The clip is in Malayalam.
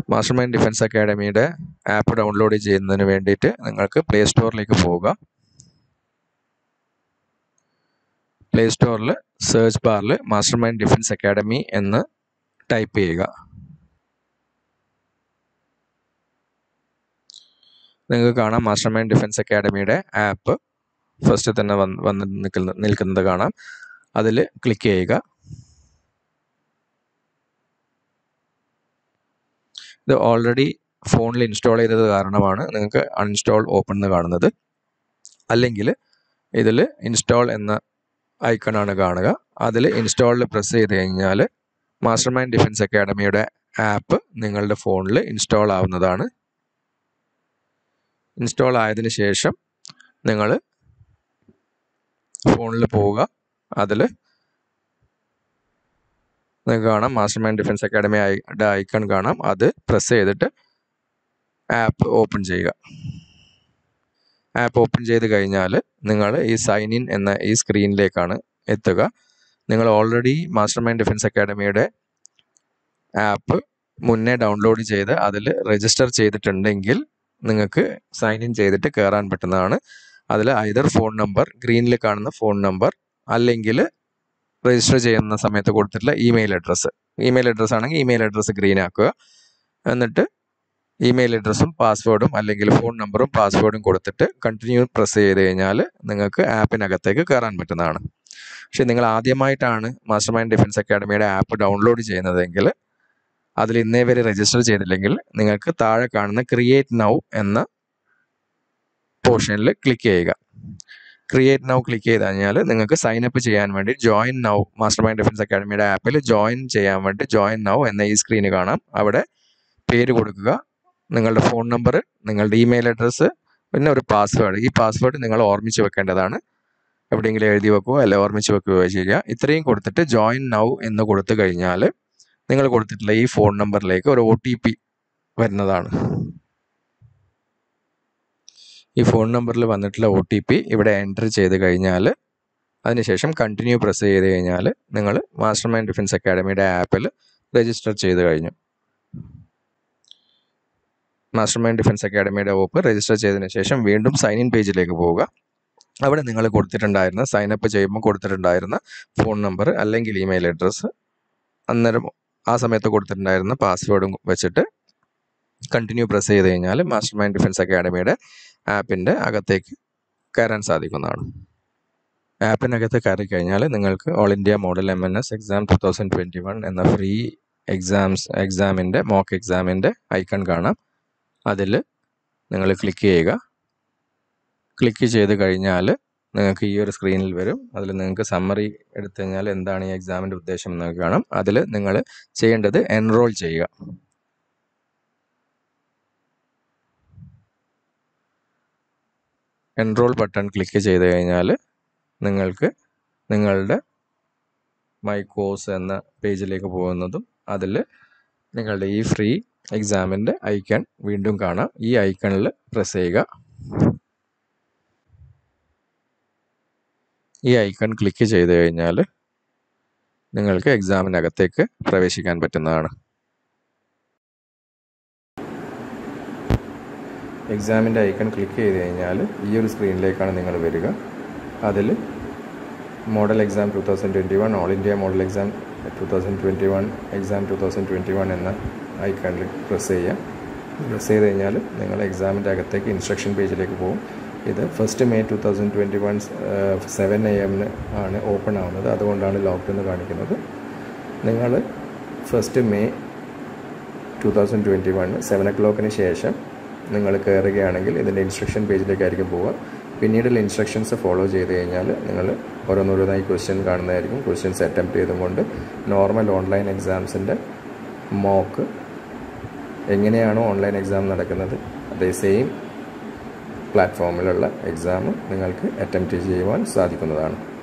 മാസ്റ്റർ മൈൻഡ് ഡിഫൻസ് അക്കാഡമിയുടെ ആപ്പ് ഡൗൺലോഡ് ചെയ്യുന്നതിന് വേണ്ടിയിട്ട് നിങ്ങൾക്ക് പ്ലേ സ്റ്റോറിലേക്ക് പോവുക പ്ലേ സ്റ്റോറിൽ സെർച്ച് ബാറിൽ മാസ്റ്റർ മൈൻഡ് ഡിഫൻസ് അക്കാഡമി എന്ന് ടൈപ്പ് ചെയ്യുക നിങ്ങൾക്ക് കാണാം മാസ്റ്റർ മൈൻഡ് ഡിഫൻസ് അക്കാഡമിയുടെ ആപ്പ് ഫസ്റ്റ് തന്നെ വന്ന് വന്ന് നിൽക്കുന്ന നിൽക്കുന്നത് കാണാം അതിൽ ക്ലിക്ക് ചെയ്യുക ഇത് ഓൾറെഡി ഫോണിൽ ഇൻസ്റ്റാൾ ചെയ്തത് കാരണമാണ് നിങ്ങൾക്ക് അൺഇൻസ്റ്റാൾ ഓപ്പൺ എന്ന് കാണുന്നത് അല്ലെങ്കിൽ ഇതിൽ ഇൻസ്റ്റാൾ എന്ന ഐക്കണാണ് കാണുക അതിൽ ഇൻസ്റ്റാളിൽ പ്രസ് ചെയ്ത് കഴിഞ്ഞാൽ മാസ്റ്റർ മൈൻഡ് ഡിഫൻസ് അക്കാഡമിയുടെ ആപ്പ് നിങ്ങളുടെ ഫോണിൽ ഇൻസ്റ്റാൾ ആവുന്നതാണ് ഇൻസ്റ്റാൾ ആയതിനു ശേഷം നിങ്ങൾ ഫോണിൽ പോവുക അതിൽ നിങ്ങൾക്ക് കാണാം മാസ്റ്റർ മൈൻഡ് ഡിഫൻസ് അക്കാഡമിയുടെ ഐക്കൺ കാണാം അത് പ്രസ് ചെയ്തിട്ട് ആപ്പ് ഓപ്പൺ ചെയ്യുക ആപ്പ് ഓപ്പൺ ചെയ്ത് കഴിഞ്ഞാൽ നിങ്ങൾ ഈ സൈൻ ഇൻ എന്ന ഈ സ്ക്രീനിലേക്കാണ് എത്തുക നിങ്ങൾ ഓൾറെഡി മാസ്റ്റർ മൈൻഡ് ഡിഫൻസ് അക്കാഡമിയുടെ ആപ്പ് മുന്നേ ഡൗൺലോഡ് ചെയ്ത് അതിൽ രജിസ്റ്റർ ചെയ്തിട്ടുണ്ടെങ്കിൽ നിങ്ങൾക്ക് സൈൻ ഇൻ ചെയ്തിട്ട് കയറാൻ പറ്റുന്നതാണ് അതിൽ ഐദർ ഫോൺ നമ്പർ ഗ്രീനിൽ കാണുന്ന ഫോൺ നമ്പർ അല്ലെങ്കിൽ രജിസ്റ്റർ ചെയ്യുന്ന സമയത്ത് കൊടുത്തിട്ടുള്ള ഇമെയിൽ അഡ്രസ്സ് ഇമെയിൽ അഡ്രസ്സ് ആണെങ്കിൽ ഇമെയിൽ അഡ്രസ്സ് ഗ്രീൻ ആക്കുക എന്നിട്ട് ഇമെയിൽ അഡ്രസ്സും പാസ്വേഡും അല്ലെങ്കിൽ ഫോൺ നമ്പറും പാസ്വേഡും കൊടുത്തിട്ട് കണ്ടിന്യൂ പ്രസ് ചെയ്ത് കഴിഞ്ഞാൽ നിങ്ങൾക്ക് ആപ്പിനകത്തേക്ക് കയറാൻ പറ്റുന്നതാണ് പക്ഷെ നിങ്ങൾ ആദ്യമായിട്ടാണ് മാസ്റ്റർ മൈൻഡ് ഡിഫൻസ് അക്കാഡമിയുടെ ആപ്പ് ഡൗൺലോഡ് ചെയ്യുന്നതെങ്കിൽ അതിൽ ഇന്നേ വരെ രജിസ്റ്റർ ചെയ്തില്ലെങ്കിൽ നിങ്ങൾക്ക് താഴെ കാണുന്ന ക്രിയേറ്റ് നൗ എന്ന പോർഷനിൽ ക്ലിക്ക് ചെയ്യുക ക്രിയേറ്റ് നൗ ക്ലിക്ക് ചെയ്ത് കഴിഞ്ഞാൽ നിങ്ങൾക്ക് സൈൻ അപ്പ് ചെയ്യാൻ വേണ്ടി join now master mind defence അക്കാഡമിയുടെ ആപ്പിൽ ജോയിൻ ചെയ്യാൻ വേണ്ടി ജോയിൻ നൗ എന്ന ഈ സ്ക്രീന് കാണാം അവിടെ പേര് കൊടുക്കുക നിങ്ങളുടെ ഫോൺ നമ്പർ നിങ്ങളുടെ ഇമെയിൽ അഡ്രസ്സ് പിന്നെ ഒരു പാസ്വേഡ് ഈ പാസ്വേഡ് നിങ്ങൾ ഓർമ്മിച്ച് വെക്കേണ്ടതാണ് എവിടെയെങ്കിലും എഴുതി വെക്കുകയോ അല്ലെ ഓർമ്മിച്ച് വെക്കുകയോ ചെയ്യുക ഇത്രയും കൊടുത്തിട്ട് ജോയിൻ നൗ എന്ന് കൊടുത്തു കഴിഞ്ഞാൽ നിങ്ങൾ കൊടുത്തിട്ടുള്ള ഈ ഫോൺ നമ്പറിലേക്ക് ഒരു ഒ ടി പി വരുന്നതാണ് ഈ ഫോൺ നമ്പറിൽ വന്നിട്ടുള്ള ഒ ടി പി ഇവിടെ എൻ്റർ ചെയ്ത് കഴിഞ്ഞാൽ അതിനുശേഷം കണ്ടിന്യൂ പ്രസ് ചെയ്ത് കഴിഞ്ഞാൽ നിങ്ങൾ മാസ്റ്റർ മൈൻഡ് ഡിഫൻസ് അക്കാഡമിയുടെ ആപ്പിൽ രജിസ്റ്റർ ചെയ്ത് കഴിഞ്ഞു മാസ്റ്റർ മൈൻഡ് ഡിഫൻസ് അക്കാഡമിയുടെ ഓപ്പ് രജിസ്റ്റർ ചെയ്തതിന് ശേഷം വീണ്ടും സൈൻ ഇൻ പേജിലേക്ക് പോവുക അവിടെ നിങ്ങൾ കൊടുത്തിട്ടുണ്ടായിരുന്ന സൈൻ അപ്പ് ചെയ്യുമ്പോൾ കൊടുത്തിട്ടുണ്ടായിരുന്ന ഫോൺ നമ്പർ അല്ലെങ്കിൽ ഇമെയിൽ അഡ്രസ്സ് അന്നേരം ആ സമയത്ത് കൊടുത്തിട്ടുണ്ടായിരുന്ന പാസ്വേഡും വെച്ചിട്ട് കണ്ടിന്യൂ പ്രസ് ചെയ്ത് കഴിഞ്ഞാൽ മാസ്റ്റർ മൈൻഡ് ഡിഫൻസ് അക്കാഡമിയുടെ ആപ്പിൻ്റെ അകത്തേക്ക് കയറാൻ സാധിക്കുന്നതാണ് ആപ്പിനകത്ത് കയറി കഴിഞ്ഞാൽ നിങ്ങൾക്ക് all India model M N S exam two thousand twenty one എന്ന ഫ്രീ എക്സാംസ് എക്സാമിൻ്റെ മോക്ക് എക്സാമിൻ്റെ ഐക്കൺ കാണാം അതിൽ നിങ്ങൾ ക്ലിക്ക് ചെയ്യുക ക്ലിക്ക് ചെയ്ത് കഴിഞ്ഞാൽ നിങ്ങൾക്ക് ഈ ഒരു സ്ക്രീനിൽ വരും അതിൽ നിങ്ങൾക്ക് സമ്മറി എടുത്തു കഴിഞ്ഞാൽ എന്താണ് ഈ എക്സാമിൻ്റെ ഉദ്ദേശം എന്ന് കാണാം അതിൽ നിങ്ങൾ ചെയ്യേണ്ടത് എൻറോൾ ചെയ്യുക എൻറോൾ ബട്ടൺ ക്ലിക്ക് ചെയ്ത് കഴിഞ്ഞാൽ നിങ്ങൾക്ക് നിങ്ങളുടെ മൈ കോഴ്സ് എന്ന പേജിലേക്ക് പോകുന്നതും അതിൽ നിങ്ങളുടെ ഈ ഫ്രീ എക്സാമിൻ്റെ ഐക്കൺ വീണ്ടും കാണാം ഈ ഐക്കണിൽ പ്രസ് ചെയ്യുക ഈ ഐക്കൺ ക്ലിക്ക് ചെയ്ത് കഴിഞ്ഞാൽ നിങ്ങൾക്ക് എക്സാമിനകത്തേക്ക് പ്രവേശിക്കാൻ പറ്റുന്നതാണ് എക്സാമിൻ്റെ ഐക്കൺ ക്ലിക്ക് ചെയ്ത് കഴിഞ്ഞാൽ ഈ ഒരു സ്ക്രീനിലേക്കാണ് നിങ്ങൾ വരിക അതിൽ model exam two thousand twenty one all India model exam two thousand twenty one exam two thousand twenty one എന്ന ഐക്കണിൽ പ്രസ് ചെയ്യാം പ്രസ് ചെയ്ത് കഴിഞ്ഞാൽ നിങ്ങൾ എക്സാമിൻ്റെ അകത്തേക്ക് ഇൻസ്ട്രക്ഷൻ പേജിലേക്ക് പോകും ഇത് first May two thousand twenty one seven A എമ്മിന് ആണ് ഓപ്പൺ ആവുന്നത് അതുകൊണ്ടാണ് ലോക്ക്ഡൗൺ എന്ന് കാണിക്കുന്നത് നിങ്ങൾ first May two thousand twenty one seven ഒ ക്ലോക്കിന് ശേഷം നിങ്ങൾ കയറുകയാണെങ്കിൽ ഇതിൻ്റെ ഇൻസ്ട്രക്ഷൻ പേജിലേക്കായിരിക്കും പോവുക പിന്നീടുള്ള ഇൻസ്ട്രക്ഷൻസ് ഫോളോ ചെയ്ത് കഴിഞ്ഞാൽ നിങ്ങൾ ഓരോന്നോരോന്നായി ക്വസ്റ്റ്യൻ കാണുന്നതായിരിക്കും ക്വസ്റ്റ്യൻസ് അറ്റംപ്റ്റ് ചെയ്തുകൊണ്ട് നോർമൽ ഓൺലൈൻ എക്സാംസിൻ്റെ മോക്ക് എങ്ങനെയാണോ ഓൺലൈൻ എക്സാം നടക്കുന്നത് അതേ സെയിം പ്ലാറ്റ്ഫോമിലുള്ള എക്സാം നിങ്ങൾക്ക് അറ്റംപ്റ്റ് ചെയ്യുവാൻ സാധിക്കുന്നതാണ്